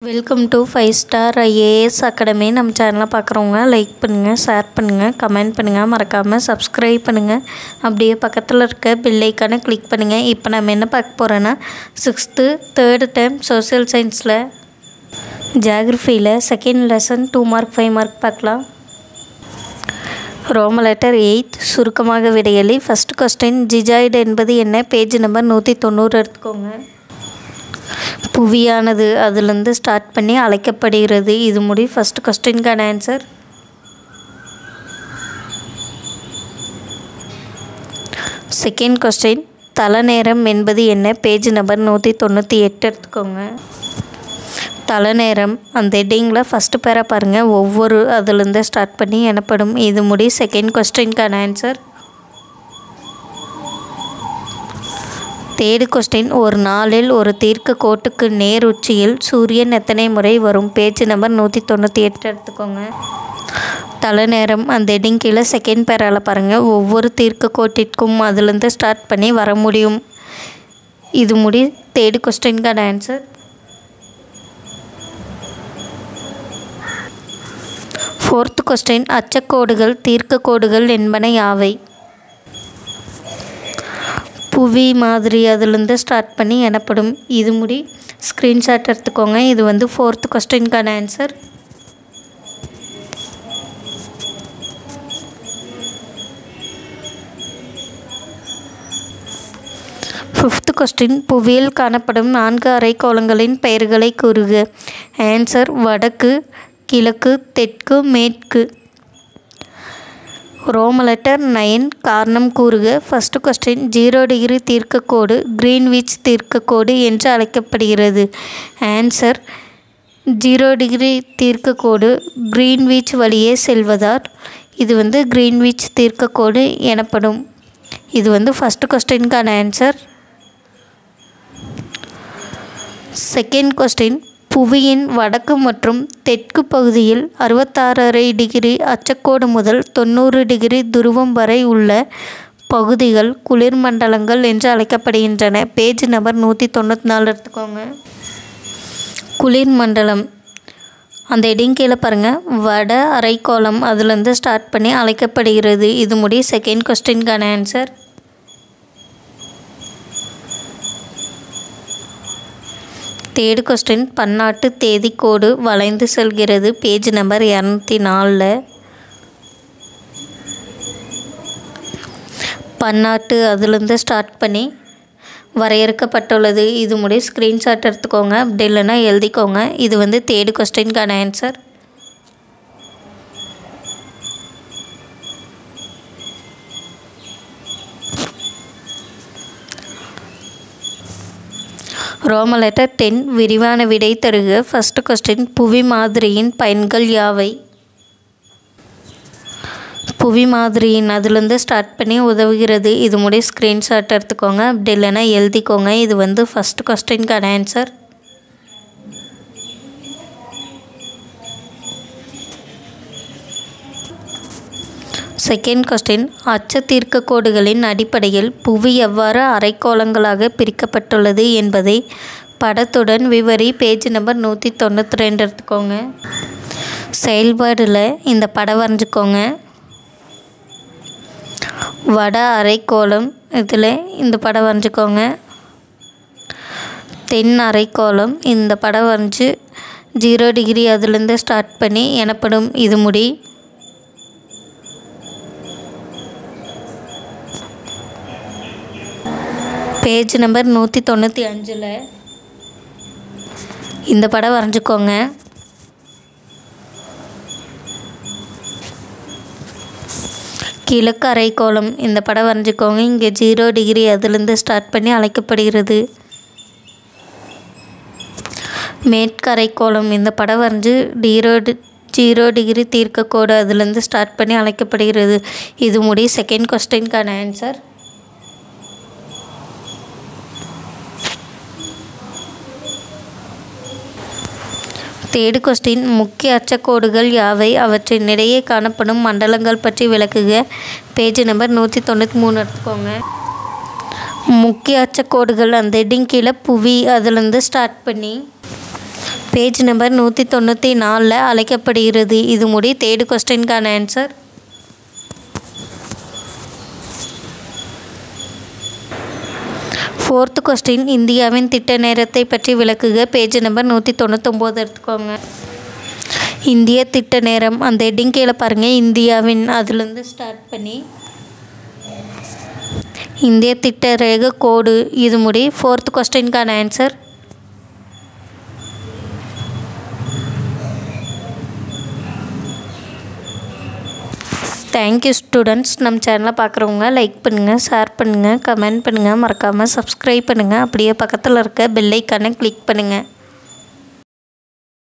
welcome to five star IAS academy நம்ம சேனலை பார்க்குறவங்க லைக் பண்ணுங்கள் ஷேர் பண்ணுங்கள் கமெண்ட் பண்ணுங்கள் மறக்காமல் சப்ஸ்கிரைப் பண்ணுங்கள் அப்படியே பக்கத்தில் இருக்க பெல் ஐக்கானை கிளிக் பண்ணுங்கள் இப்போ நம்ம என்ன பார்க்க போகிறோன்னா சிக்ஸ்த்து தேர்டு டைம் சோஷியல் சயின்ஸில் ஜியாகிரஃபியில் second lesson two mark five mark பார்க்கலாம் ரோம லெட்டர் எயித் சுருக்கமாக விடையலி ஃபஸ்ட் கொஸ்டின் ஜிஜாய்டு என்பது என்ன பேஜ் நம்பர் நூற்றி தொண்ணூறு எடுத்துக்கோங்க புவியானது அதுலேருந்து ஸ்டார்ட் பண்ணி அழைக்கப்படுகிறது இது முடி ஃபஸ்ட் கொஸ்டின்கான ஆன்சர் செகண்ட் கொஸ்டின் தலைநேரம் என்பது என்ன பேஜ் நம்பர் நூற்றி தொண்ணூற்றி எட்டு எடுத்துக்கோங்க தலைநேரம் அந்த ஹெட்டிங்கில் ஃபஸ்ட்டு பேரை பாருங்கள் ஒவ்வொரு அதுலேருந்து ஸ்டார்ட் பண்ணி எனப்படும் இது முடி செகண்ட் கொஸ்டின்கான ஆன்சர் தேர்டு கொஸ்டின் ஒரு நாளில் ஒரு தீர்க்க கோட்டுக்கு நேர் உச்சியில் சூரியன் எத்தனை முறை வரும் பேஜ் நம்பர் நூற்றி தொண்ணூற்றி எட்டு எடுத்துக்கோங்க தலைநேரம் அந்த ஹெட்டிங் கீழே செகண்ட் பேரால் பாருங்கள் ஒவ்வொரு தீர்க்க கோட்டிற்கும் அதுலேருந்து ஸ்டார்ட் பண்ணி வர முடியும் இது முடி தேர்டு கொஸ்டின்கான ஆன்சர் ஃபோர்த் கொஸ்டின் அச்சக்கோடுகள் தீர்க்க கோடுகள் என்பன யாவை புவி மாதிரி அதுலேருந்து ஸ்டார்ட் பண்ணி எனப்படும் இது முடி ஸ்க்ரீன்ஷாட் எடுத்துக்கோங்க இது வந்து ஃபோர்த் கொஸ்டின்கான ஆன்சர் ஃபிஃப்த் கொஸ்டின் புவியில் காணப்படும் நான்கு அரைக்கோளங்களின் பெயர்களை கூறுக ஆன்சர் வடக்கு கிழக்கு தெற்கு மேற்கு ரோம லெட்டர் நைன் காரணம் கூறுக ஃபஸ்ட்டு கொஸ்டின் ஜீரோ டிகிரி தீர்க்கக்கோடு கிரீன்விச் தீர்க்கக்கோடு என்று அழைக்கப்படுகிறது ஆன்சர் ஜீரோ டிகிரி தீர்க்கக்கோடு கிரீன்விச் வழியே செல்வதால் இது வந்து கிரீன்விச் தீர்க்கக்கோடு எனப்படும் இது வந்து ஃபஸ்ட்டு கொஸ்டினுக்கான ஆன்சர் செகண்ட் கொஸ்டின் புவியின் வடக்கு மற்றும் தெற்கு பகுதியில் அறுபத்தாறரை டிகிரி அச்சக்கோடு முதல் தொண்ணூறு டிகிரி துருவம் வரை உள்ள பகுதிகள் குளிர்மண்டலங்கள் என்று அழைக்கப்படுகின்றன பேஜ் நம்பர் நூற்றி தொண்ணூற்றி நாலு எடுத்துக்கோங்க குளிர்மண்டலம் அந்த இடம் கீழே பாருங்கள் வட அரைக்கோளம் அதுலேருந்து ஸ்டார்ட் பண்ணி அழைக்கப்படுகிறது இது முடி செகண்ட் கொஸ்டின்கான ஆன்சர் தேர்டு கொஸ்டின் பன்னாட்டு தேதிக்கோடு வளைந்து செல்கிறது பேஜ் நம்பர் இரநூத்தி நாலில் பன்னாட்டு அதுலேருந்து ஸ்டார்ட் பண்ணி வரையறுக்கப்பட்டுள்ளது இது முடி ஸ்க்ரீன்ஷாட் எடுத்துக்கோங்க அப்படி இல்லைன்னா எழுதிக்கோங்க இது வந்து தேர்டு கொஸ்டின்கான ஆன்சர் ரோம லெட்டர் டென் விரிவான விடை தருக ஃபஸ்ட்டு கொஸ்டின் புவி மாதிரியின் பயன்கள் யாவை புவி மாதிரியின் அதுலேருந்து ஸ்டார்ட் பண்ணி உதவுகிறது இது முடி ஸ்க்ரீன்ஷாட் எடுத்துக்கோங்க அப்படி இல்லைன்னா எழுதிக்கோங்க இது வந்து ஃபஸ்ட் கொஸ்டின்கான ஆன்சர் செகண்ட் கொஸ்டின் அச்ச தீர்க்க கோடுகளின் அடிப்படையில் புவி எவ்வாறு அரைக்கோளங்களாக பிரிக்கப்பட்டுள்ளது என்பதை படத்துடன் விவரி பேஜ் நம்பர் நூற்றி தொண்ணூற்றி ரெண்டு எடுத்துக்கோங்க செயல்பாடில் இந்த படம் வரைஞ்சிக்கோங்க வட அரைக்கோளம் இதில் இந்த படம் வரைஞ்சிக்கோங்க தென் அரைக்கோளம் இந்த படம் வரைஞ்சி ஜீரோ டிகிரி அதுலேருந்து ஸ்டார்ட் பண்ணி எனப்படும் இது முடி பேஜ் நம்பர் நூற்றி தொண்ணூற்றி அஞ்சில் இந்த படம் வரைஞ்சிக்கோங்க கிழக்கு அரைக்கோளம் இந்த படம் வரைஞ்சிக்கோங்க இங்கே ஜீரோ டிகிரி அதுலேருந்து ஸ்டார்ட் பண்ணி அழைக்கப்படுகிறது மேற்கு அரைக்கோளம் இந்த படம் வரைஞ்சி ஜீரோ ஜீரோ டிகிரி தீர்க்கக்கோடு அதுலேருந்து ஸ்டார்ட் பண்ணி அழைக்கப்படுகிறது இது முடி செகண்ட் கொஸ்டின்கான ஆன்சர் தேர்டு கொஸ்டின் முக்கிய அச்சக்கோடுகள் யாவை அவற்றின் இடையே காணப்படும் மண்டலங்கள் பற்றி விளக்குக பேஜ் நம்பர் நூற்றி தொண்ணூற்றி மூணு எடுத்துக்கோங்க முக்கிய அச்சக்கோடுகள் அந்த ஹெட்டிங் கீழே புவி அதுலேருந்து ஸ்டார்ட் பண்ணி பேஜ் நம்பர் நூற்றி தொண்ணூற்றி நாலில் அழைக்கப்படுகிறது இது முடி தேர்டு கொஸ்டின்கான ஆன்சர் ஃபோர்த்து கொஸ்டின் இந்தியாவின் திட்ட நேரத்தை பற்றி விளக்குக பேஜ் நம்பர் நூற்றி தொண்ணூத்தொம்போது எடுத்துக்கோங்க இந்திய திட்ட நேரம் அந்த ஹெட்டிங் கீழே பாருங்கள் இந்தியாவின் அதுலேருந்து ஸ்டார்ட் பண்ணி இந்திய திட்ட ரேக கோடு இது முடி ஃபோர்த் கொஸ்டின்கான ஆன்சர் தேங்க்யூ ஸ்டூடெண்ட்ஸ் நம்ம சேனலை பார்க்குறவங்க லைக் பண்ணுங்கள் ஷேர் பண்ணுங்கள் கமெண்ட் பண்ணுங்கள் மறக்காமல் சப்ஸ்கிரைப் பண்ணுங்கள் அப்படியே பக்கத்தில் இருக்க பெல் ஐக்கானை கிளிக் பண்ணுங்கள்